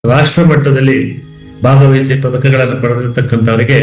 ರಾಷ್ಟ್ರ ಮಟ್ಟದಲ್ಲಿ ಭಾಗವಹಿಸಿ ಪದಕಗಳನ್ನು ಪಡೆದಿರ್ತಕ್ಕಂಥವರಿಗೆ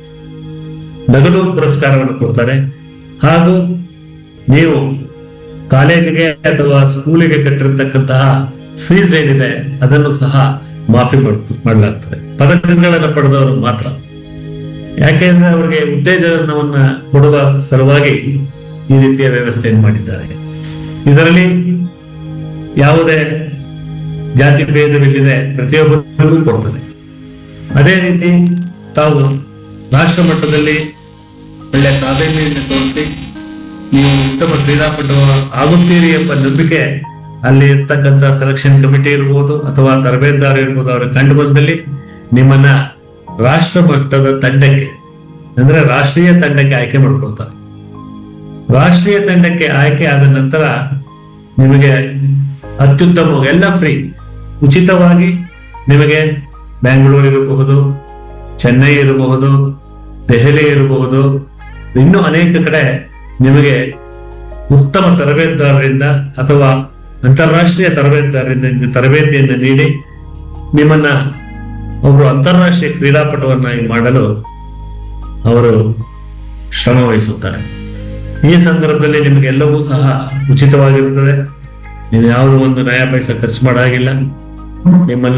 ನಗದು ಪುರಸ್ಕಾರವನ್ನು ಕೊಡ್ತಾರೆ ಹಾಗೂ ನೀವು ಕಾಲೇಜಿಗೆ ಅಥವಾ ಸ್ಕೂಲಿಗೆ ಕಟ್ಟಿರ್ತಕ್ಕಂತಹ ಫೀಸ್ ಏನಿದೆ ಅದನ್ನು ಸಹ ಮಾಫಿ ಮಾಡ್ತು ಮಾಡಲಾಗ್ತದೆ ಪದಕಗಳನ್ನು ಪಡೆದವರು ಮಾತ್ರ ಯಾಕೆಂದ್ರೆ ಅವರಿಗೆ ಉತ್ತೇಜನವನ್ನ ಕೊಡುವ ಸಲುವಾಗಿ ಈ ರೀತಿಯ ವ್ಯವಸ್ಥೆಯನ್ನು ಮಾಡಿದ್ದಾರೆ ಇದರಲ್ಲಿ ಯಾವುದೇ ಜಾತಿ ಭೇದವಿಲ್ಲದೆ ಪ್ರತಿಯೊಬ್ಬರಿಗೂ ಕೊಡ್ತದೆ ಅದೇ ರೀತಿ ತಾವು ರಾಷ್ಟ್ರ ಮಟ್ಟದಲ್ಲಿ ಒಳ್ಳೆ ಪ್ರಾಧಾನ್ಯತೆಯನ್ನು ತೋರಿಸಿ ನೀವು ಉತ್ತಮ ಕ್ರೀಡಾಪಟು ಆಗುತ್ತೀರಿ ಎಂಬ ನಂಬಿಕೆ ಅಲ್ಲಿ ಇರ್ತಕ್ಕಂಥ ಸೆಲೆಕ್ಷನ್ ಕಮಿಟಿ ಇರ್ಬೋದು ಅಥವಾ ತರಬೇತುದಾರ ಇರ್ಬೋದು ಅವರ ಕಂಡು ಬಂದಲ್ಲಿ ನಿಮ್ಮನ್ನ ರಾಷ್ಟ್ರ ಮಟ್ಟದ ತಂಡಕ್ಕೆ ಅಂದ್ರೆ ರಾಷ್ಟ್ರೀಯ ತಂಡಕ್ಕೆ ಆಯ್ಕೆ ಮಾಡ್ಕೊಳ್ತಾರೆ ರಾಷ್ಟ್ರೀಯ ತಂಡಕ್ಕೆ ಆಯ್ಕೆ ಆದ ನಂತರ ನಿಮಗೆ ಅತ್ಯುತ್ತಮ ಎಲ್ಲ ಫ್ರೀ ಉಚಿತವಾಗಿ ನಿಮಗೆ ಬೆಂಗಳೂರು ಇರಬಹುದು ಚೆನ್ನೈ ಇರಬಹುದು ದೆಹಲಿ ಇರಬಹುದು ಇನ್ನೂ ಅನೇಕ ಕಡೆ ನಿಮಗೆ ಉತ್ತಮ ತರಬೇತುದಾರರಿಂದ ಅಥವಾ ಅಂತಾರಾಷ್ಟ್ರೀಯ ತರಬೇತುದಾರರಿಂದ ನಿಮಗೆ ತರಬೇತಿಯನ್ನು ನೀಡಿ ನಿಮ್ಮನ್ನ ಒಬ್ಬರು ಅಂತಾರಾಷ್ಟ್ರೀಯ ಕ್ರೀಡಾಪಟುವನ್ನಾಗಿ ಮಾಡಲು ಅವರು ಶ್ರಮ ವಹಿಸುತ್ತಾರೆ ಈ ಸಂದರ್ಭದಲ್ಲಿ ನಿಮಗೆಲ್ಲವೂ ಸಹ ಉಚಿತವಾಗಿರುತ್ತದೆ ನೀವು ಯಾವುದೋ ಒಂದು ನಯ ಪೈಸೆ ಖರ್ಚು ಮಾಡಾಗಿಲ್ಲ ನಿಮ್ಮನ್ನ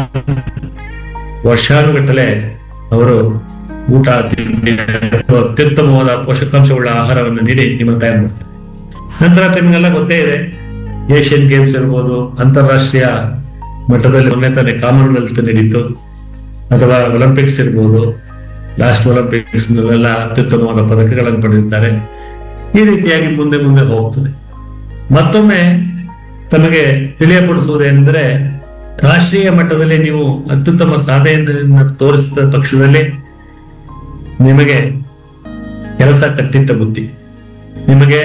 ವರ್ಷಾನುಗಟ್ಟಲೆ ಅವರು ಊಟ ತಿಂಡಿ ಅಥವಾ ಅತ್ಯುತ್ತಮವಾದ ಪೋಷಕಾಂಶವುಳ್ಳ ಆಹಾರವನ್ನು ನೀಡಿ ನಿಮ್ಮನ್ನು ತಯಾರು ಮಾಡ್ತಾರೆ ನಂತರ ನಿಮಗೆಲ್ಲ ಗೊತ್ತೇ ಇದೆ ಏಷ್ಯನ್ ಗೇಮ್ಸ್ ಇರ್ಬೋದು ಅಂತಾರಾಷ್ಟ್ರೀಯ ಮಟ್ಟದಲ್ಲಿ ಮೊನ್ನೆ ತಾನೇ ಕಾಮನ್ವೆಲ್ತ್ ನಡೀತು ಅಥವಾ ಒಲಿಂಪಿಕ್ಸ್ ಇರ್ಬೋದು ಲಾಸ್ಟ್ ಒಲಿಂಪಿಕ್ಸ್ ನಲ್ಲೆಲ್ಲ ಅತ್ಯುತ್ತಮವಾದ ಪದಕಗಳನ್ನು ಪಡೆದಿದ್ದಾರೆ ಈ ರೀತಿಯಾಗಿ ಮುಂದೆ ಮುಂದೆ ಹೋಗ್ತದೆ ಮತ್ತೊಮ್ಮೆ ತಮಗೆ ತಿಳಿಯಪಡಿಸುವುದೇನೆಂದರೆ ರಾಷ್ಟ್ರೀಯ ಮಟ್ಟದಲ್ಲಿ ನೀವು ಅತ್ಯುತ್ತಮ ಸಾಧನೆಯನ್ನು ತೋರಿಸಿದ ಪಕ್ಷದಲ್ಲಿ ನಿಮಗೆ ಕೆಲಸ ಕಟ್ಟಿಟ್ಟ ಬುದ್ಧಿ ನಿಮಗೆ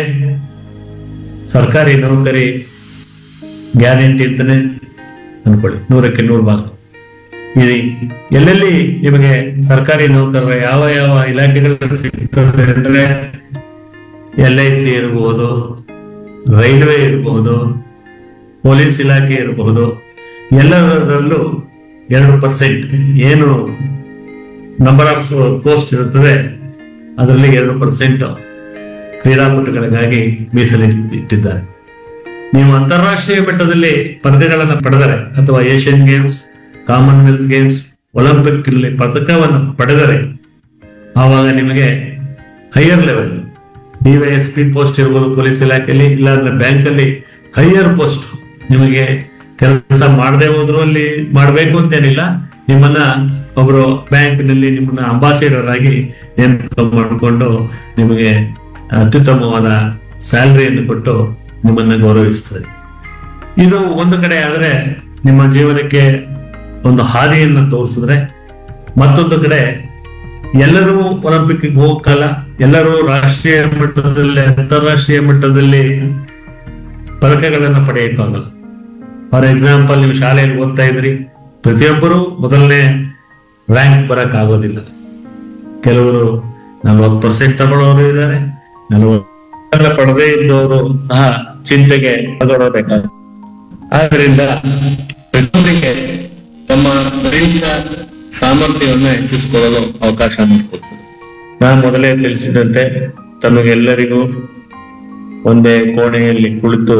ಸರ್ಕಾರಿ ನೌಕರಿ ಗ್ಯಾರಂಟಿ ಅಂತಾನೆ ಅನ್ಕೊಳ್ಳಿ ನೂರಕ್ಕೆ ನೂರು ಭಾಗ ಇದು ಎಲ್ಲೆಲ್ಲಿ ನಿಮಗೆ ಸರ್ಕಾರಿ ನೌಕರರ ಯಾವ ಯಾವ ಇಲಾಖೆಗಳು ಸಿಗ್ತದೆ ಅಂದ್ರೆ ಎಲ್ ಐ ಸಿ ಇರಬಹುದು ರೈಲ್ವೆ ಇರಬಹುದು ಪೊಲೀಸ್ ಇಲಾಖೆ ಇರಬಹುದು ಎಲ್ಲದರಲ್ಲೂ ಎರಡು ಪರ್ಸೆಂಟ್ ಏನು ನಂಬರ್ ಆಫ್ ಪೋಸ್ಟ್ ಇರುತ್ತದೆ ಅದರಲ್ಲಿ ಎರಡು ಪರ್ಸೆಂಟ್ ಕ್ರೀಡಾಪಟುಗಳಿಗಾಗಿ ಮೀಸಲಿಟ್ಟು ಇಟ್ಟಿದ್ದಾರೆ ನೀವು ಅಂತಾರಾಷ್ಟ್ರೀಯ ಮಟ್ಟದಲ್ಲಿ ಪದಕಗಳನ್ನು ಪಡೆದರೆ ಅಥವಾ Asian games commonwealth games olympic ಇಲ್ಲಿ ಪದಕವನ್ನು ಪಡೆದರೆ ಆವಾಗ ನಿಮಗೆ ಹೈಯರ್ ಲೆವೆಲ್ ಡಿವೈಎಸ್ಪಿ ಪೋಸ್ಟ್ ಇರ್ಬೋದು ಪೊಲೀಸ್ ಇಲಾಖೆಯಲ್ಲಿ ಇಲ್ಲಾಂದ್ರೆ ಬ್ಯಾಂಕ್ ಅಲ್ಲಿ ಹೈಯರ್ ಪೋಸ್ಟ್ ನಿಮಗೆ ಕೆಲಸ ಮಾಡದೆ ಹೋದ್ರು ಅಲ್ಲಿ ಮಾಡಬೇಕು ಅಂತೇನಿಲ್ಲ ನಿಮ್ಮನ್ನ ಒಬ್ರು ಬ್ಯಾಂಕ್ ನಲ್ಲಿ ನಿಮ್ಮನ್ನ ಅಂಬಾಸಿಡರ್ ಆಗಿ ನೇಮಕ ಮಾಡಿಕೊಂಡು ನಿಮಗೆ ಅತ್ಯುತ್ತಮವಾದ ಸ್ಯಾಲರಿಯನ್ನು ಕೊಟ್ಟು ನಿಮ್ಮನ್ನ ಗೌರವಿಸ್ತದೆ ಇದು ಒಂದು ಕಡೆ ಆದ್ರೆ ನಿಮ್ಮ ಜೀವನಕ್ಕೆ ಒಂದು ಹಾದಿಯನ್ನು ತೋರಿಸಿದ್ರೆ ಮತ್ತೊಂದು ಕಡೆ ಎಲ್ಲರೂ ಒಲಿಂಪಿಕ್ ಹೋಗಕ್ಕಲ್ಲ ಎಲ್ಲರೂ ರಾಷ್ಟ್ರೀಯ ಮಟ್ಟದಲ್ಲಿ ಅಂತಾರಾಷ್ಟ್ರೀಯ ಮಟ್ಟದಲ್ಲಿ ಪದಕಗಳನ್ನು ಪಡೆಯಕ್ಕಾಗಲ್ಲ ಫಾರ್ ಎಕ್ಸಾಂಪಲ್ ನೀವು ಶಾಲೆಯಲ್ಲಿ ಓದ್ತಾ ಇದ್ರಿ ಪ್ರತಿಯೊಬ್ಬರು ಮೊದಲನೇ ರ್ಯಾಂಕ್ ಬರಕ್ ಆಗೋದಿಲ್ಲ ಕೆಲವರು ನಲವತ್ತು ಪರ್ಸೆಂಟ್ ತಗೊಳ್ಳೋರು ಇದ್ದಾರೆ ನಲವತ್ತು ಪಡೆದೇ ಇದ್ದವರು ಸಹ ಚಿಂತೆಗೆ ತಗೊಳ್ಳಬೇಕಾಗುತ್ತೆ ಆದ್ರಿಂದ ಪ್ರತಿಯೊಬ್ಬರಿಗೆ ತಮ್ಮ ದೈಹಿಕ ಸಾಮರ್ಥ್ಯವನ್ನು ಹೆಚ್ಚಿಸಿಕೊಳ್ಳಲು ಅವಕಾಶ ಮಾಡಿಕೊಡ್ತದೆ ನಾನು ಮೊದಲೇ ತಿಳಿಸಿದಂತೆ ತಮಗೆಲ್ಲರಿಗೂ ಒಂದೇ ಕೋಣೆಯಲ್ಲಿ ಕುಳಿತು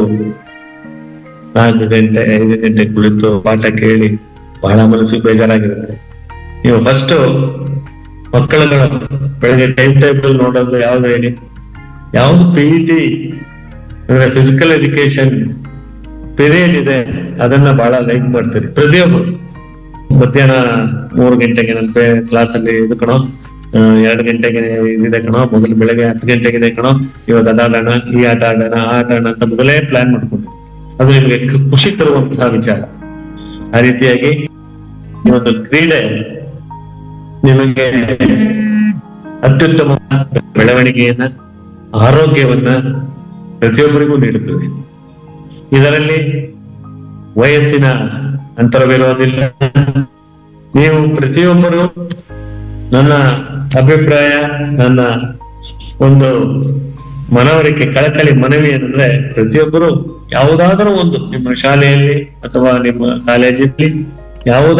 ನಾಲ್ಕು ಗಂಟೆ ಐದು ಗಂಟೆ ಕುಳಿತು ಪಾಠ ಕೇಳಿ ಬಹಳ ಮನಸ್ಸಿಗೆ ಬೇಜಾರಾಗಿರುತ್ತೆ ನೀವು ಫಸ್ಟ್ ಮಕ್ಕಳುಗಳ ಬೆಳಗ್ಗೆ ಟೈಮ್ ಟೇಬಲ್ ನೋಡೋದು ಯಾವ್ದು ಹೇಳಿ ಯಾವ್ದು ಪಿ ಟಿ ಅಂದ್ರೆ ಫಿಸಿಕಲ್ ಎಜುಕೇಶನ್ ಪೀರಿಯಡ್ ಇದೆ ಅದನ್ನ ಬಹಳ ಲೈಕ್ ಮಾಡ್ತೀರಿ ಪ್ರತಿಯೊಬ್ಬರು ಮಧ್ಯಾಹ್ನ ಮೂರು ಗಂಟೆಗೆ ನನ್ನ ಕ್ಲಾಸ್ ಅಲ್ಲಿ ಇದು ಕಣೋ ಆ, ಎರಡು ಗಂಟೆಗೆ ಇದಿದೆ ಕಣೋ ಮೊದಲು ಬೆಳಗ್ಗೆ ಹತ್ತು ಗಂಟೆಗೆ ಇದೆ ಕಣೋ ಇವತ್ತು ಅದಾಡೋಣ ಈ ಆಟ ಆಡೋಣ ಆ ಆಟ ಆಡೋಣ ಅಂತ ಮೊದಲೇ ಪ್ಲಾನ್ ಮಾಡ್ಕೊಂಡು ಅದು ನಿಮ್ಗೆ ಖು- ಖುಷಿ ತರುವಂತಹ ವಿಚಾರ ಆ ರೀತಿಯಾಗಿ ಈ ಒಂದು ಕ್ರೀಡೆ ನಿಮಗೆ ಅತ್ಯುತ್ತಮ ಬೆಳವಣಿಗೆಯನ್ನ ಆರೋಗ್ಯವನ್ನ ಪ್ರತಿಯೊಬ್ಬರಿಗೂ ನೀಡುತ್ತದೆ ಇದರಲ್ಲಿ ವಯಸ್ಸಿನ ಅಂತರವಿರೋದಿಲ್ಲ ನೀವು ಪ್ರತಿಯೊಬ್ಬರು ನನ್ನ ಅಭಿಪ್ರಾಯ ನನ್ನ ಒಂದು ಮನವರಿಕೆ ಕಳಕಳಿ ಮನವಿ ಏನಂದ್ರೆ ಪ್ರತಿಯೊಬ್ಬರು ಯಾವುದಾದರೂ ಒಂದು ನಿಮ್ಮ ಶಾಲೆಯಲ್ಲಿ ಅಥವಾ ನಿಮ್ಮ ಕಾಲೇಜಿನಲ್ಲಿ ಯಾವುದೋ